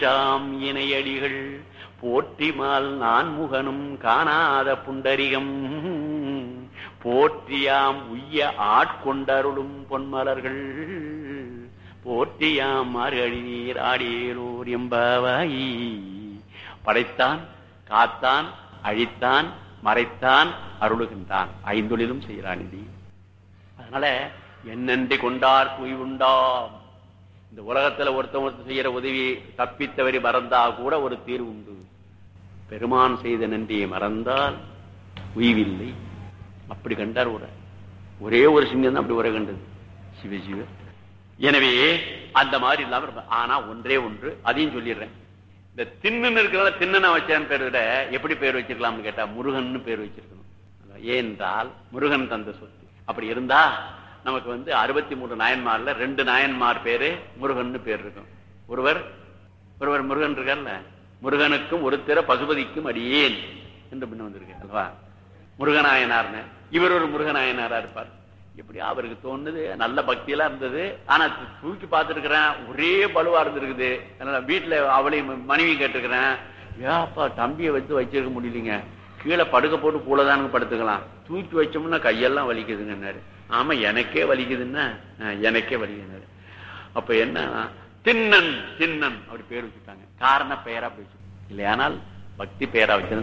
தாம் இணையடிகள் போற்றிமால் நான் முகனும் காணாத புண்டரிகம் போற்றியாம் உய்ய ஆட்கொண்டருளும் பொன்மலர்கள் போற்றியாம் மார்கழி நீர் ஆடியலூர் எம்பாவாயி படைத்தான் காத்தான் அழித்தான் மறைத்தான் அருளுகின்றான் ஐந்தொழிலும் செய்கிறான் இது அதனால என்னென்று கொண்டார் உண்டாம் இந்த உலகத்துல ஒருத்தன் ஒருத்தர் செய்யற உதவி தப்பித்தவரி மறந்தா கூட ஒரு தீர்வு உண்டு பெருமான் செய்த நன்றியை மறந்தால் உய்வில்லை அப்படி கண்டார் உரை ஒரே ஒரு சிங்கம் தான் அப்படி உரை கண்டது சிவ சிவ எனவே அந்த மாதிரி இல்லாம இருப்ப ஆனா ஒன்றே ஒன்று அதையும் சொல்லிடுறேன் இந்த திண்ணுன்னு இருக்கிற திண்ணனை வச்சான் பேர் விட எப்படி பேர் வச்சிருக்கலாம்னு கேட்டா முருகன் பேர் வச்சிருக்கணும் ஏனென்றால் முருகன் தந்த சொத்து அப்படி இருந்தா நமக்கு வந்து அறுபத்தி மூணு நாயன்மார்ல ரெண்டு நாயன்மார் பேரு முருகன் பேர் இருக்கும் ஒருவர் ஒருவர் முருகன் இருக்கார்ல முருகனுக்கும் ஒருத்தர பசுபதிக்கும் அடியேன் என்று பின்ன வந்திருக்கு அல்லவா முருகநாயனார்னு இவர் ஒரு முருகநாயனாரா இருப்பார் இப்படி அவருக்கு தோணுது நல்ல பக்தியெல்லாம் இருந்தது ஆனா தூக்கி பார்த்துருக்கிறேன் ஒரே பலுவா இருந்திருக்குது அதனால வீட்டுல அவளையும் மனைவி கேட்டிருக்கிறேன் ஏப்பா தம்பியை வச்சு வச்சிருக்க முடியலீங்க கீழே படுக்க போட்டு கூடதானுங்க படுத்துக்கலாம் தூக்கி வச்சோம்னா கையெல்லாம் வலிக்குதுங்கன்னாரு ஆமா எனக்கே வலிக்குதுன்னா எனக்கே வலிக்குதுன்னாரு அப்ப என்ன தின்னன் தின்னன் அப்படி பேர் வச்சுட்டாங்க காரண பெயரா அப்படி வச்சு இல்லையானால் பக்தி பெயரா வச்சிருந்தா